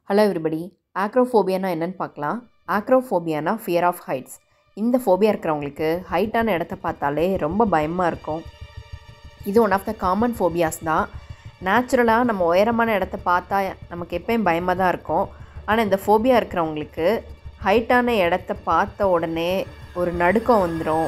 hello everybody ஆக்ரோஃபோபியானா என்னன்னு பார்க்கலாம் ஆக்ரோஃபோபியானா ஃபியர் ஆஃப் ஹைட்ஸ் இந்த ஃபோபியா இருக்கிறவங்களுக்கு ஹைட்டான இடத்த பார்த்தாலே ரொம்ப பயமாக இருக்கும் இது one of the common phobias தான் நேச்சுரலாக நம்ம உயரமான இடத்த பார்த்தா நமக்கு எப்பயும் பயமாக தான் இருக்கும் ஆனால் இந்த ஃபோபியா இருக்கிறவங்களுக்கு ஹைட்டான இடத்த பார்த்த உடனே ஒரு நடுக்கம் வந்துடும்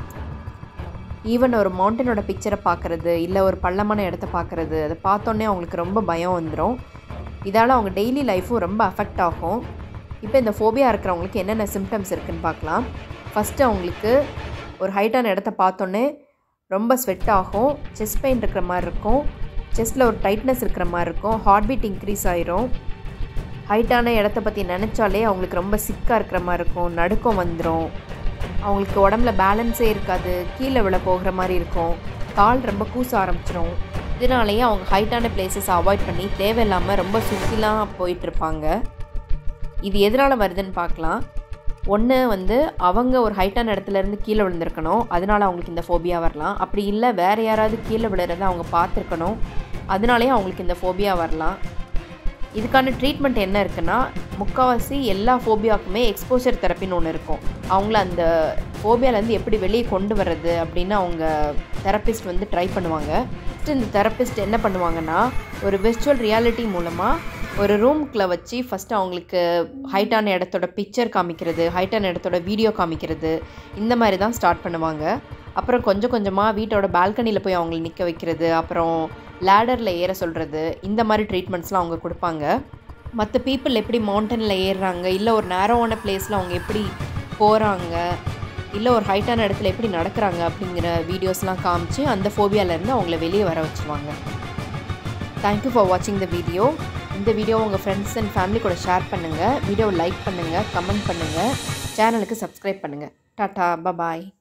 ஈவன் ஒரு மவுண்டனோட பிக்சரை பார்க்குறது இல்லை ஒரு பள்ளமான இடத்த பார்க்குறது அதை பார்த்தோன்னே அவங்களுக்கு ரொம்ப பயம் வந்துடும் இதால் அவங்க டெய்லி லைஃப்பும் ரொம்ப அஃபெக்ட் ஆகும் இப்போ இந்த ஃபோபியா இருக்கிறவங்களுக்கு என்னென்ன சிம்டம்ஸ் இருக்குதுன்னு பார்க்கலாம் ஃபஸ்ட்டு அவங்களுக்கு ஒரு ஹைட்டான இடத்த பார்த்தோன்னே ரொம்ப ஸ்வெட் ஆகும் செஸ்ட் பெயின் இருக்கிற மாதிரி இருக்கும் செஸ்ட்டில் ஒரு டைட்னஸ் இருக்கிற மாதிரி இருக்கும் ஹார்ட் பீட் இன்க்ரீஸ் ஆயிரும் ஹைட்டான இடத்த பற்றி நினச்சாலே அவங்களுக்கு ரொம்ப சிக்காக இருக்கிற மாதிரி இருக்கும் நடுக்கம் வந்துடும் அவங்களுக்கு உடம்புல பேலன்ஸே இருக்காது கீழே விழ போகிற மாதிரி இருக்கும் கால் ரொம்ப கூச ஆரம்பிச்சிடும் இதனாலேயே அவங்க ஹைட்டான பிளேசஸ் அவாய்ட் பண்ணி தேவையில்லாமல் ரொம்ப சுற்றிலாம் போயிட்டுருப்பாங்க இது எதனால் வருதுன்னு பார்க்கலாம் ஒன்று வந்து அவங்க ஒரு ஹைட்டான இடத்துலேருந்து கீழே விழுந்திருக்கணும் அதனால அவங்களுக்கு இந்த ஃபோபியா வரலாம் அப்படி இல்லை வேறு யாராவது கீழே விழுறத அவங்க பார்த்துருக்கணும் அதனாலேயே அவங்களுக்கு இந்த ஃபோபியா வரலாம் இதுக்கான ட்ரீட்மெண்ட் என்ன இருக்குன்னா முக்கால்வாசி எல்லா ஃபோபியாவுக்குமே எக்ஸ்போஷர் தெரப்பின்னு ஒன்று இருக்கும் அவங்கள அந்த ஃபோபியாலேருந்து எப்படி வெளியே கொண்டு வர்றது அப்படின்னு அவங்க தெரப்பிஸ்ட் வந்து ட்ரை பண்ணுவாங்க ஃபஸ்ட்டு இந்த தெரப்பிஸ்ட் என்ன பண்ணுவாங்கன்னா ஒரு விர்ச்சுவல் ரியாலிட்டி மூலமாக ஒரு ரூம்குள்ளே வச்சு ஃபஸ்ட்டு அவங்களுக்கு ஹைட்டான இடத்தோட பிக்சர் காமிக்கிறது ஹைட்டான இடத்தோட வீடியோ காமிக்கிறது இந்த மாதிரி தான் ஸ்டார்ட் பண்ணுவாங்க அப்புறம் கொஞ்சம் கொஞ்சமாக வீட்டோட பால்கனியில் போய் அவங்களை நிற்க வைக்கிறது அப்புறம் லேடரில் ஏற சொல்கிறது இந்த மாதிரி ட்ரீட்மெண்ட்ஸ்லாம் அவங்க கொடுப்பாங்க மற்ற பீப்புள் எப்படி மவுண்டனில் ஏறுறாங்க இல்லை ஒரு நேரோவான பிளேஸில் அவங்க எப்படி போகிறாங்க இல்லை ஒரு ஹைட்டான இடத்துல எப்படி நடக்கிறாங்க அப்படிங்கிற வீடியோஸ்லாம் காமிச்சு அந்த ஃபோபியாலேருந்து அவங்கள வெளியே வர வச்சுருவாங்க தேங்க்யூ ஃபார் வாட்சிங் த வீடியோ இந்த வீடியோ உங்கள் ஃப்ரெண்ட்ஸ் அண்ட் ஃபேமிலி கூட ஷேர் பண்ணுங்கள் வீடியோவை லைக் பண்ணுங்கள் கமெண்ட் பண்ணுங்கள் சேனலுக்கு சப்ஸ்கிரைப் பண்ணுங்கள் டாட்டா பபாய்